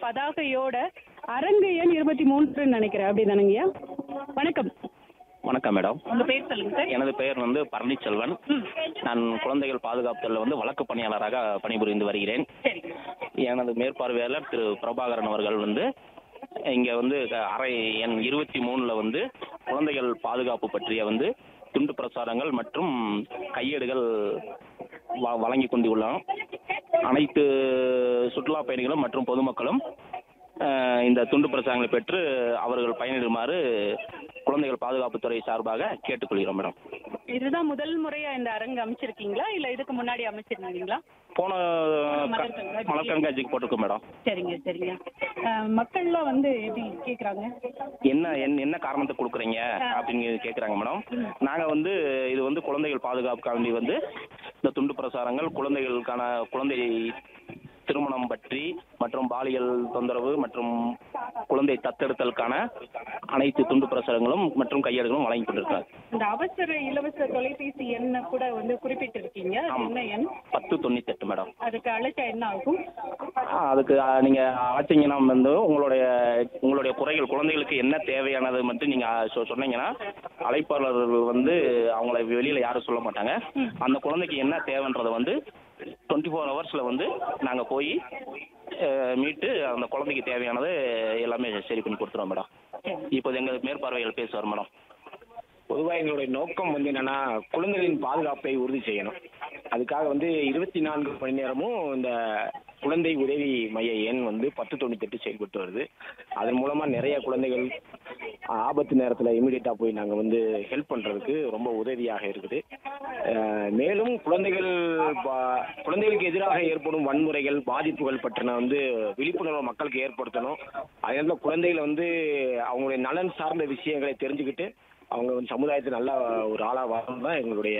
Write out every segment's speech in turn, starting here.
பதாகையோட அரங்கு எண் இருபத்தி மூன்றுன்னு நினைக்கிறேன் அப்படிதானங்கய்யா வணக்கம் வணக்கம் மேடம் உங்க பேர் சொல்லுங்க சார் எனது பெயர் வந்து பழனிச்செல்வன் நான் குழந்தைகள் பாதுகாப்புல வந்து வழக்கு பணியாளராக பணிபுரிந்து வருகிறேன் சரி எனது மேற்பார்வையாளர் திரு பிரபாகரன் அவர்கள் வந்து இங்க வந்து க- அறை எண் இருபத்தி மூணுல வந்து குழந்தைகள் பாதுகாப்பு பற்றிய வந்து துண்டு பிரசாரங்கள் மற்றும் கையேடுகள் வ- வழங்கி கொண்டுள்ளோம் அனைத்து சுற்றுலா பயணிகளும் மற்றும் பொதுமக்களும் அஹ், இந்த துண்டு பிரசாரங்களை பெற்று அவர்கள் பயனிடுமாறு குழந்தைகள் பாதுகாப்புத்துறை சார்பாக கேட்டுக்கொள்கிறோம் மேடம் இதுதான் முதல் முறையா இந்த அரங்கு அமைச்சிருக்கீங்களா இல்ல இதுக்கு முன்னாடி அமைச்சிருந்தீங்களா போன மலர் கண்காட்சி. மலர் கண்காட்சிக்கு போட்டிருக்கோம் மேடம் சரிங்க சரிங்க அஹ், மக்கள்லாம் வந்து எப்படி கேக்குறாங்க என்ன என்ன என்ன காரணத்தை கொடுக்குறீங்க அப்படின்னு கேட்குறாங்க மேடம் நாங்கள் வந்து இது வந்து குழந்தைகள் பாதுகாப்புக்காண்டி வந்து இந்த துண்டு பிரசாரங்கள் குழந்தைகளுக்கான குழந்தை திருமணம் பற்றி மற்றும் பாலியல் தொந்தரவு மற்றும் குழந்தை தத்தெடுத்தலுக்கான அனைத்து துண்டு பிரசாரங்களும் மற்றும் கையேடுகளும் வழங்கி கொண்டிருக்காங்க இந்த அவசர இலவச தொலைபேசி எண்ணை கூட வந்து குறிப்பிட்டிருக்கீங்க அது என்ன எண் பத்து தொண்ணூத்தெட்டு மேடம் அதுக்கு அழைச்சா என்ன ஆகும் ஆ, அதுக்கு ஆ, நீங்க அழைச்சிங்கன்னா வந்து உங்களுடைய உங்களுடைய குறைகள் குழந்தைகளுக்கு என்ன தேவையானது மட்டும் நீங்க ஆ, சொ- சொன்னீங்கன்னா அழைப்பாளர்கள் வந்து அவங்கள வெளியில யாரும் சொல்ல மாட்டாங்க அந்த குழந்தைக்கு என்ன தேவைன்றதை வந்து டுவெண்ட்டி ஃபோர் ஹவர்ஸ்ல வந்து நாங்க போய் அஹ், மீட்டு அந்த குழந்தைக்கு தேவையானது எல்லாமே சரி பண்ணி கொடுத்துருவோம் மேடம் இப்போ எங்க மேற்பார்வைகள் பேசுவார் மேடம் பொதுவாக எங்களுடைய நோக்கம் வந்து என்னன்னா குழந்தைகளின் பாதுகாப்பை உறுதி செய்யணும் அதுக்காக வந்து இருபத்தி நான்கு மணி நேரமும் இந்த குழந்தை உதவி மைய எண் வந்து பத்து தொண்ணூத்தெட்டு செயல்பட்டு வருது அதன் மூலமாக நிறைய குழந்தைகள் ஆபத்து நேரத்தில் இமீடியட்டாக போய் நாங்கள் வந்து ஹெல்ப் பண்ணுறதுக்கு ரொம்ப உதவியாக இருக்குது அஹ் மேலும் குழந்தைகள் பா- குழந்தைகளுக்கு எதிராக ஏற்படும் வன்முறைகள் பாதிப்புகள் பற்றின வந்து விழிப்புணர்வை மக்களுக்கு ஏற்படுத்தணும் அதே நேரத்தில் குழந்தைகளை வந்து அவங்களுடைய நலன் சார்ந்த விஷயங்களை தெரிஞ்சுக்கிட்டு அவங்க வந்து சமுதாயத்தில் நல்ல ஒரு ஆளாக வரணும் தான் எங்களுடைய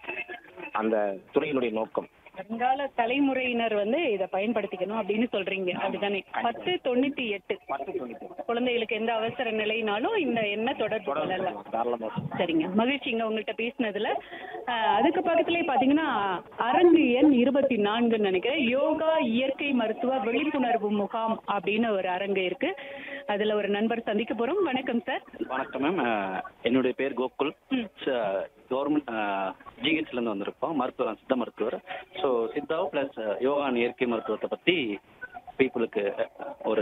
அந்த துறையினுடைய நோக்கம் வருங்கால தலைமுறையினர் வந்து இதை பயன்படுத்திக்கணும் அப்படின்னு சொல்றீங்க அப்படிதானே பத்து தொண்ணூத்தி எட்டு குழந்தைகளுக்கு எந்த அவசர நிலைனாலும் இந்த எண்ண தொடர்பு கொள்ளலாம் தாராளமாக சரிங்க மகிழ்ச்சிங்க உங்கள்கிட்ட பேசினதுல அஹ், அதுக்கு பக்கத்துலயே பாத்தீங்கன்னா அரங்கு எண் இருபத்தி நான்குன்னு நினைக்கிறேன் யோகா இயற்கை மருத்துவ விழிப்புணர்வு முகாம் அப்படின்னு ஒரு அரங்கு இருக்கு அதுல ஒரு நண்பர் சந்திக்க போறோம் வணக்கம் சார் வணக்கம் மேம் என்னுடைய பேர் கோகுல் கவர்மெண்ட் ஜிஹெச்லேருந்து வந்திருக்கோம் மருத்துவர் சித்த மருத்துவர் ஸோ சித்தாவ் ப்ளஸ் யோகா and இயற்கை மருத்துவத்தை பற்றி பீப்புளுக்கு ஒரு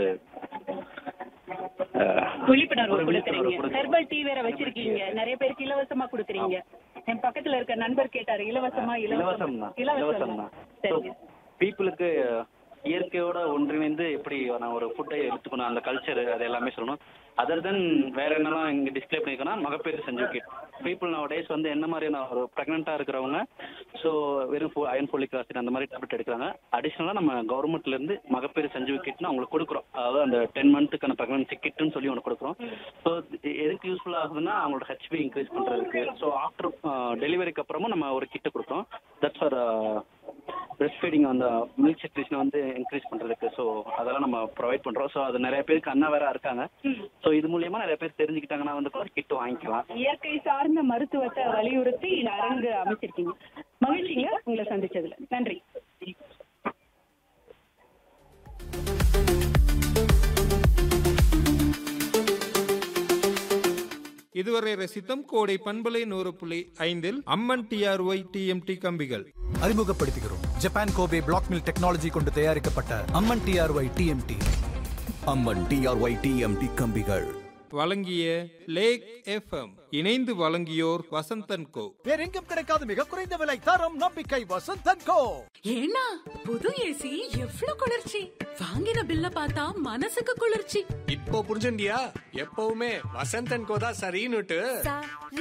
அஹ், விழிப்புணர்வு ஒரு கொடுக்குறீங்க விழிப்புணர்வு ஹெர்பல் டீ வேற வச்சிருக்கீங்க நிறைய பேருக்கு இலவசமா கொடுக்குறீங்க என் பக்கத்துல இருக்க நண்பர் கேட்டாரு இலவசமா இலவசம் தான் இலவசம் இலவசம் தான் ஸோ சரிங்க பீப்புளுக்கு இயற்கையோட ஒன்றிணைந்து எப்படி நான் ஒரு ஃபுட்டை எடுத்துக்கணும் அந்த கல்ச்சர் அது எல்லாமே சொல்லணும் அதர் தென் வேற என்னெல்லாம் இங்கே டிஸ்ப்ளே பண்ணியிருக்கோன்னா மகப்பேறு செஞ்சு கிட் பீப்புள் நவ டேஸ் வந்து என்ன மாதிரியான ஒரு ப்ரெக்னெண்ட்டாக இருக்கிறவங்க ஸோ வெறும் ஃபோ அயன் ஃபோலிக் ஆசிட் அந்த மாதிரி டேப்லெட் எடுக்கிறாங்க அடிஷ்னலாக நம்ம கவர்மெண்ட்லேருந்து மகப்பேறு செஞ்சு கிட்னு அவங்களுக்கு கொடுக்குறோம் அதாவது அந்த டென் மந்த்துக்கான ப்ரெக்னன்சி கிட்னு சொல்லி ஒன்று கொடுக்குறோம் ஸோ எதுக்கு யூஸ்ஃபுல் ஆகுதுன்னா அவங்களோட ஹெச்பி இன்க்ரீஸ் பண்ணுறதுக்கு ஸோ ஆஃப்டர் டெலிவரிக்கு அப்புறமும் நம்ம ஒரு கிட்டை கொடுக்குறோம் தட்ஸ் ஃபார் பிரெஸ்ட் ஃபீடிங் அந்த மில்க் செக்ரேஷனை வந்து இன்க்ரீஸ் பண்ணுறதுக்கு ஸோ அதெல்லாம் நம்ம ப்ரொவைட் பண்ணுறோம் ஸோ அது நிறைய பேருக்கு அண்ணா வேற இருக்காங்க ஸோ இது மூலியமா நிறைய பேர் தெரிஞ்சுக்கிட்டாங்கன்னா வந்து கூட கிட் வாங்கிக்கலாம் இயற்கை சார்ந்த மருத்துவத்தை வலியுறுத்தி இந்த அரங்கு அமைச்சிருக்கீங்க மகிழ்ச்சிங்க உங்களை சந்திச்சதுல நன்றி இதுவரை ரசித்தம் கோடை பண்பலை நூறு புள்ளி ஐந்தில் அம்மன் டிஆர்ஒய் டிஎம்டி கம்பிகள் அறிமுகப்படுத்துகிறோம் Japan Kobe black mill technology கொண்டு தயாரிக்கப்பட்ட Amman TRY TMT Amman TRY TMT கம்பிகள் வழங்கிய லேக் எஃப்எம் இணைந்து வழங்கியோர் வசந்தன் கோ வேறெங்கும் கிடைக்காத மிக குறைந்த விலை தரம் நம்பிக்கை வசந்தன் கோ ஏன்னா புது ஏசி எவ்ளோ குளிர்ச்சி வாங்கின பில்ல பார்த்தா மனசுக்கு குளிர்ச்சி இப்போ புரிஞ்சுண்டியா எப்பவுமே வசந்தன் கோதா சரின்னுட்டு